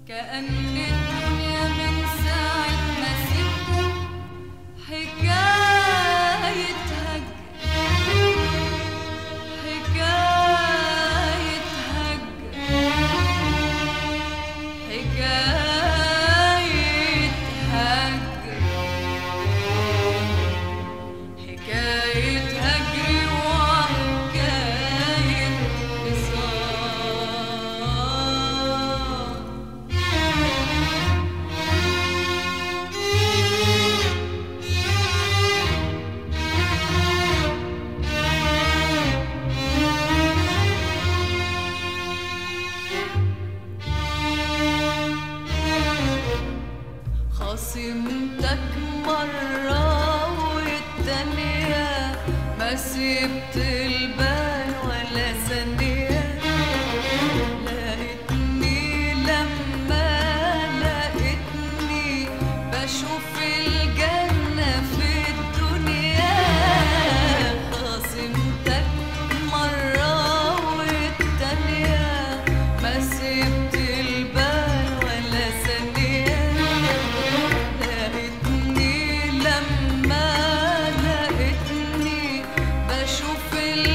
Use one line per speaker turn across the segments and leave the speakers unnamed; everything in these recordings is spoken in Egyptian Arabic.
كأن الدنيا من ساعة ما سبتك حكاية هجر حكاية هجر حكاية هجر حكاية هجر وحكاية وصال خصمتك مرة والتانية ما سبت البال ولا ثانية لقيتني لما لقيتني بشوف الجنة في الدنيا خصمتك مرة والتانية ما سبت البال ولا ثانية لقيتني لما لقيتني بشوف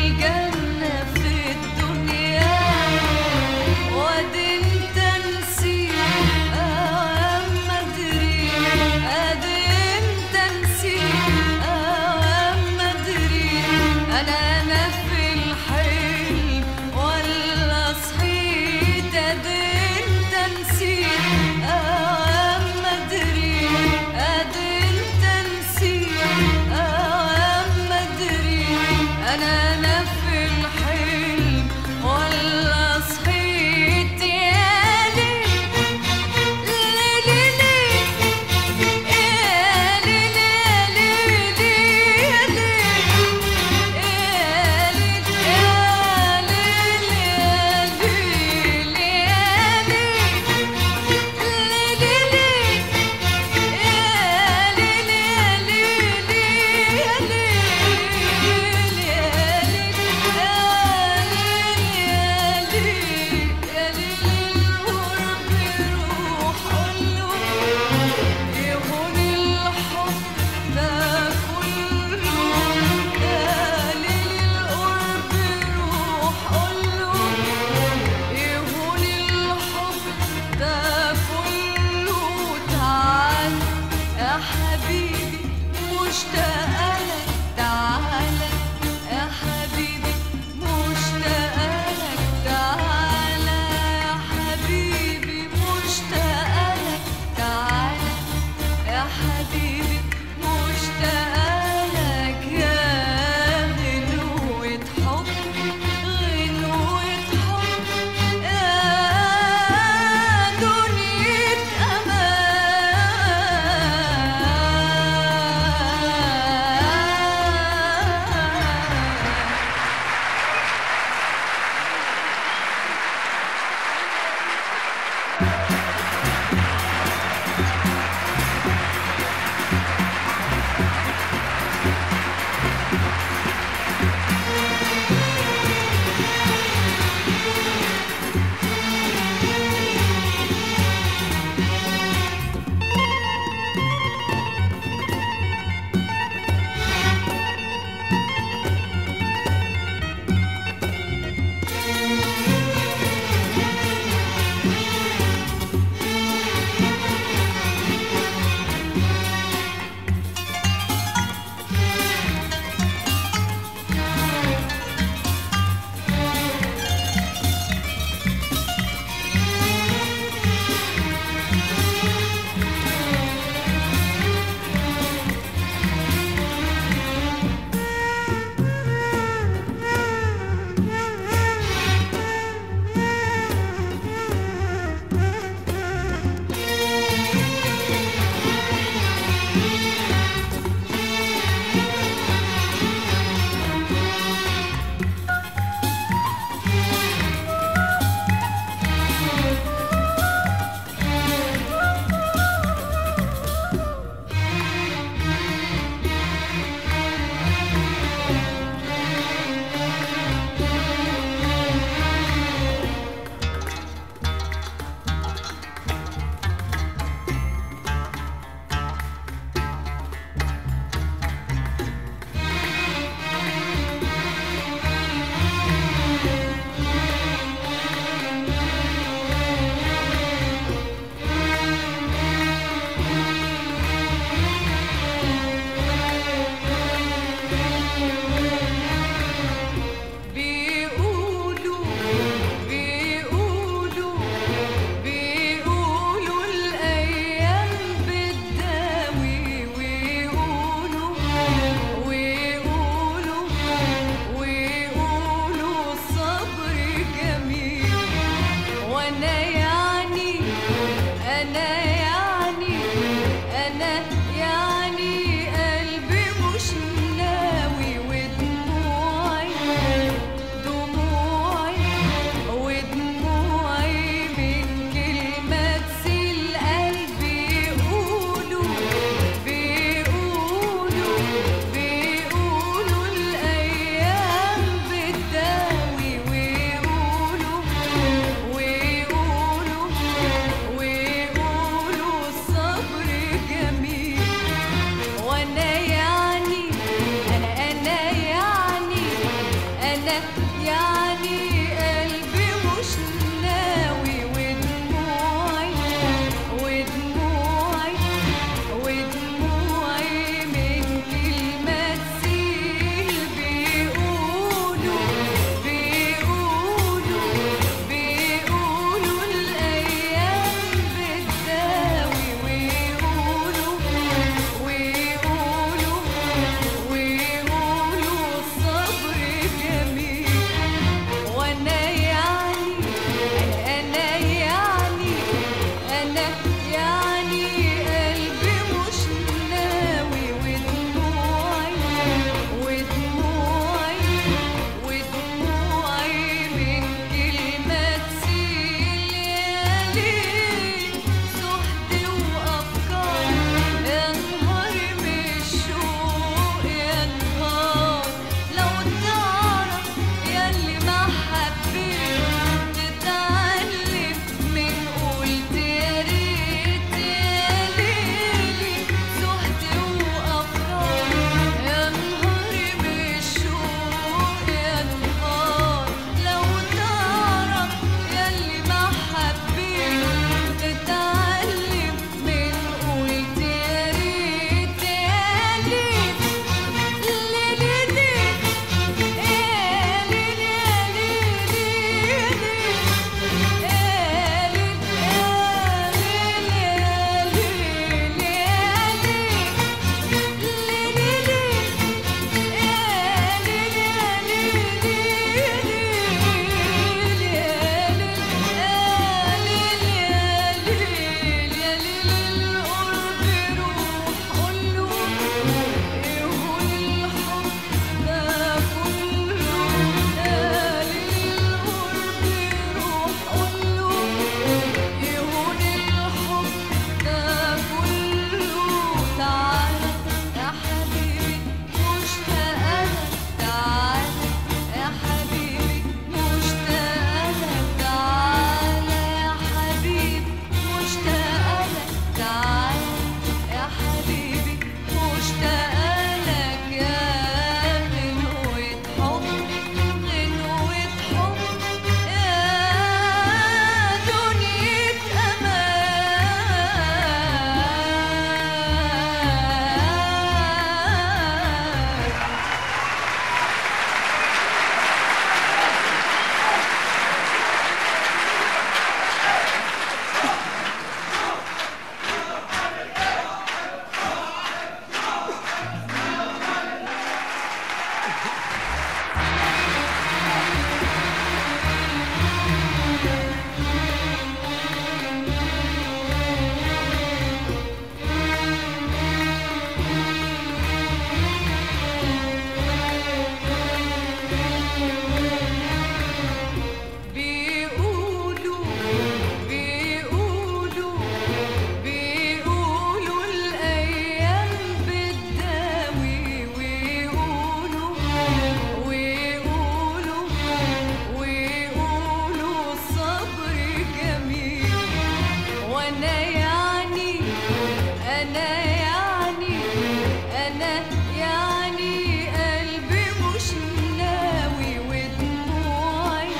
وانا يعني انا يعني انا يعني قلبي مش ناوي ودموعي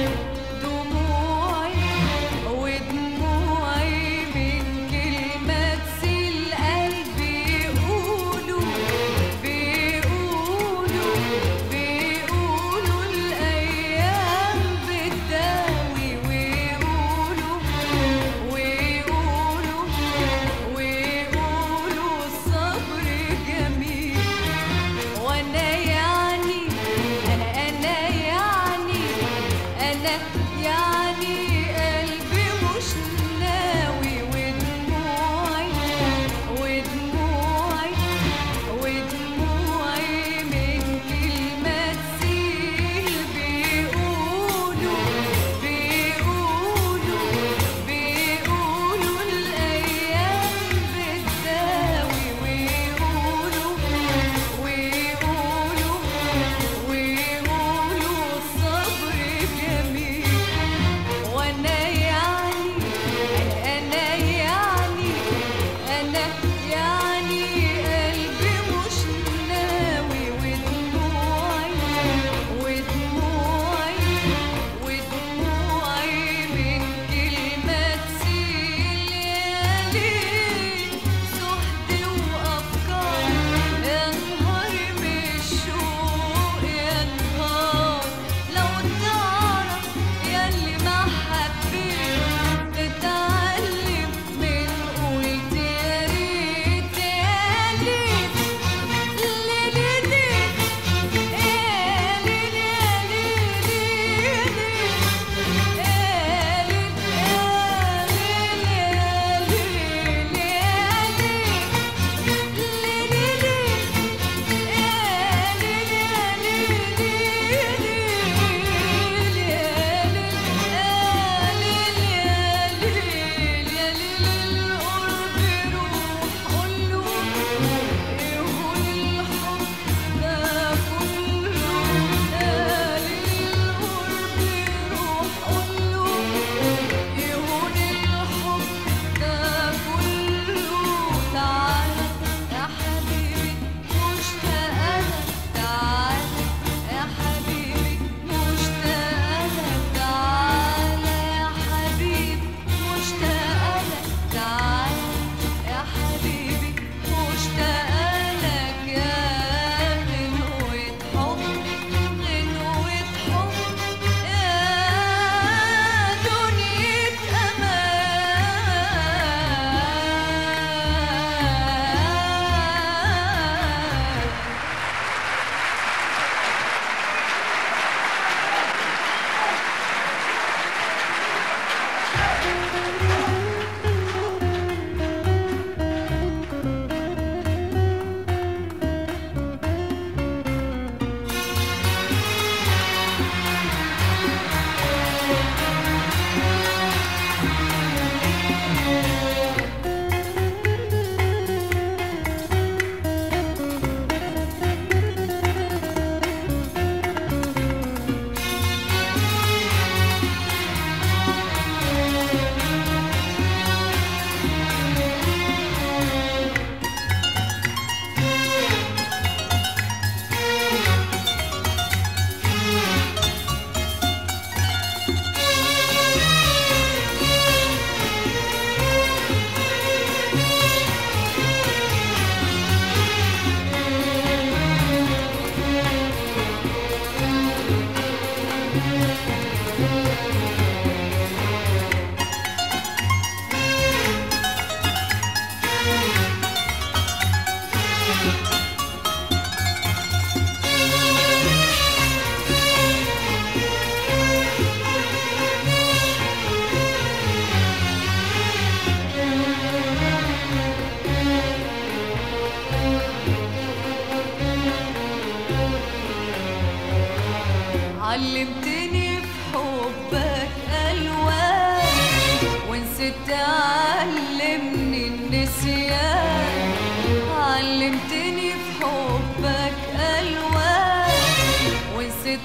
دموعي ودموعي من كلمة تسيل قلبي يقولوا بيقولوا بيقولوا الأيام بتداوي ويقولوا ويقولوا ويقولوا الصبر جميل وانا يعني انا انا يعني انا يعني قلبي مش ناوي ودموعي ودموعي ودموعي من كلمة تسيل بيقولوا بيقولوا بيقولوا الأيام بتداوي ويقولوا ويقولوا ويقولوا الصبر جميل وانا يعني انا يعني انا يعني قلبي مش ناوي ودموعي ودموعي ودموعي من كلمة تسيل يا ليل سهد وأفكار يا نهار من الشوق يا نهار لو تعرف ياللي ما حبيت تتعلم من قلت يا ريت يا ليل ليل ليل يا ليل يا ليل يا ليل يهون الحب ده كله تعالى يا حبيبي مشتاقة لك تعالى يا حبيبي مشتاقة لك تعالى يا حبيبي مشتاقة لك تعالى يا حبيبي مشتاقة لك يا غنوة حب غنوة حب يا دنيا أمان علمتني في حبك ألوان ونسيت تعلمني النسيان علمتني في حبك ألوان ونسيت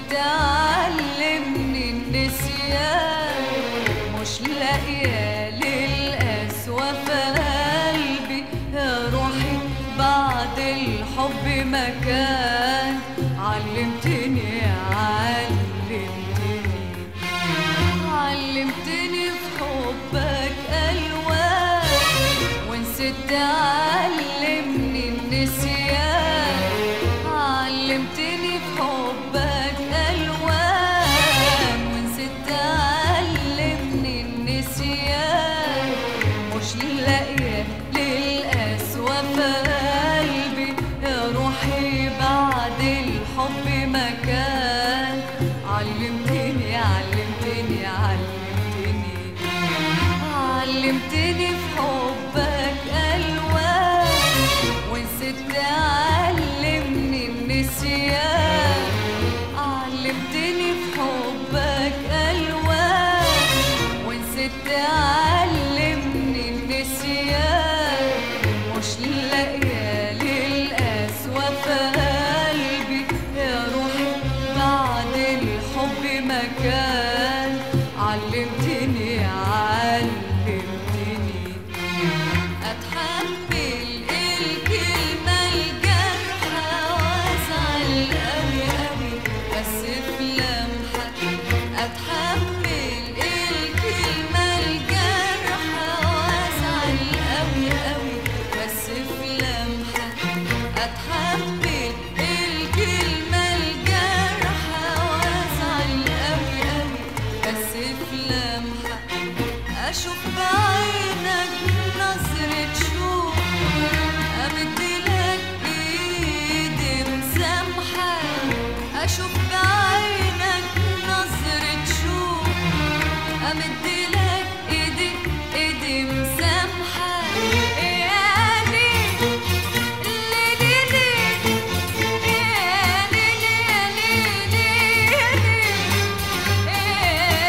تعلمني النسيان مش لاقية للقسوة علمتني في حبك ألوان ونسيت تعلمني النسيان علمتني في حبك ألوان ونسيت تعلمني النسيان مش لاقية للقسوة في قلبي يا روحي بعد الحب مكان علمتني علمتني أتحمل الكلمة الجارحة وأزعل أوي أوي بس في لمحة أتحمل الكلمة الجارحة وأزعل أوي أوي بس في لمحة أتحمل الكلمة الجارحة وأزعل أوي أوي بس في لمحة أشوف بعينك نظرة شوق أمدلك إيدي مسامحة أشوف بعينك نظرة شوق أمدلك إيدي إيدي مسامحة يا ليل ليلي ليل يا ليل يا ليل يا ليل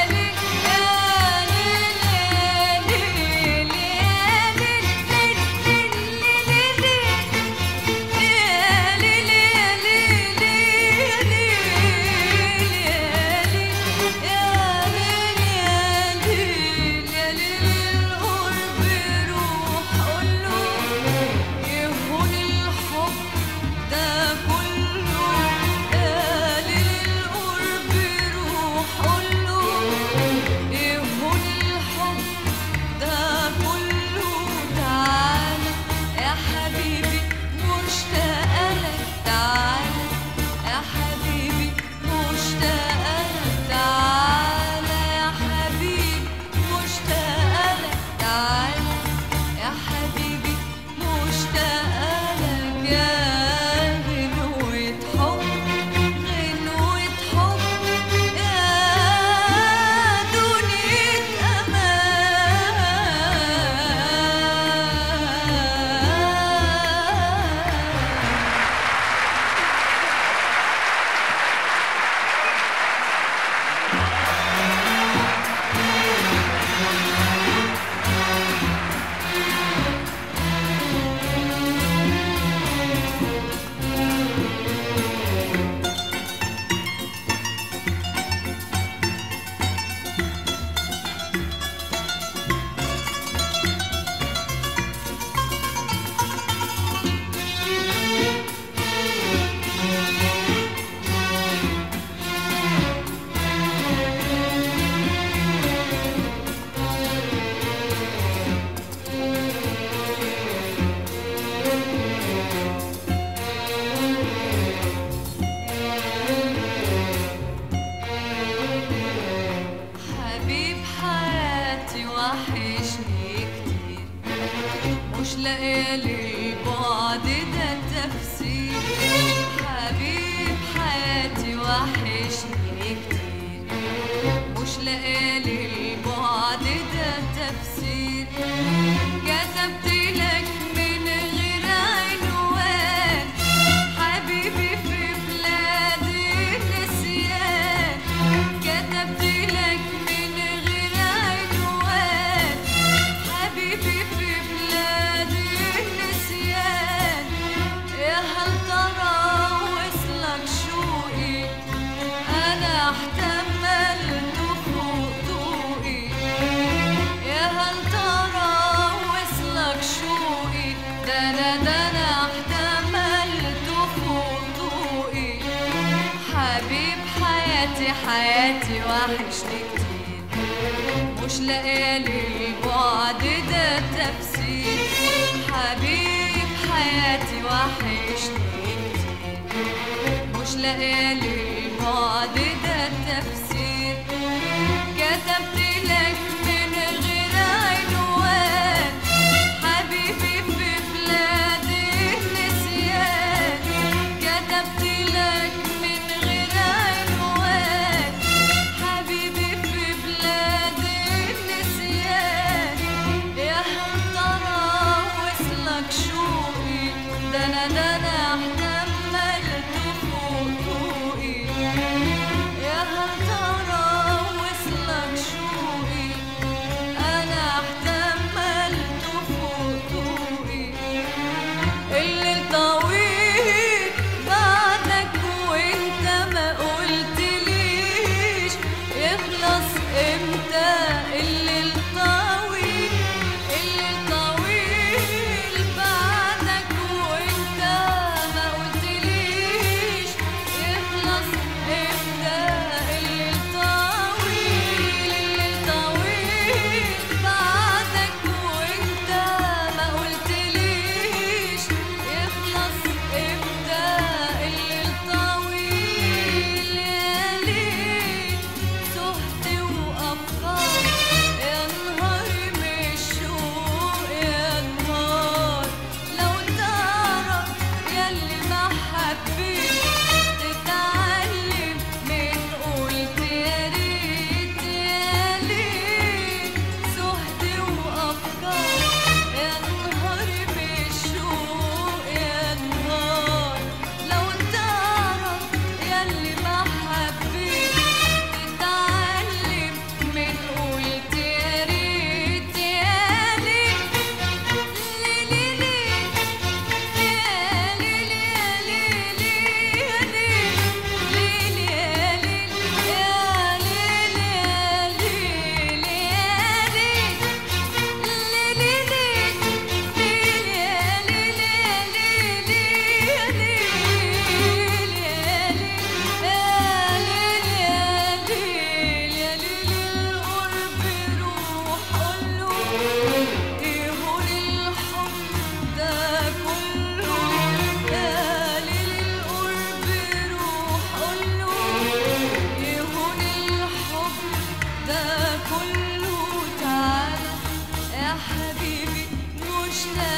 ده كله قال القرب روح قوله يهون الحب ده كله تعالى يا حبيبي مشتاقة لك تعالى يا حبيبي مشتاقة لك تعالى يا حبيبي مشتاقة لك تعالى يا حبيبي مشتاقة لك يا غنوة حب غنوة حب يا دنيا أمان حبيب حياتي وحشني كتير مش لاقيه للبعد ده تفسير حبيب حياتي وحشني كتير مش لاقيه للبعد ده تفسير كتبت لك من غير عنوان حبيبي في بلاد النسيان كتبت لك من غير عنوان حبيبي في بلاد النسيان يا هل ترى وصلك شوقي انا احتملت فوق ضوئي يا هل ترى وصلك شوقي ده انا ده انا احتملت فوق ضوئي حبيب حياتي حياتي وحشني كتير مش لاقيه للبعد ده تفسير حبيب حياتي وحشني كتير مش لاقيه للبعد ده تفسير كتبت لك من غير عنوان حبيبي في بلاد النسيان كتبت لك من غير عنوان حبيبي في بلاد النسيان مشتاق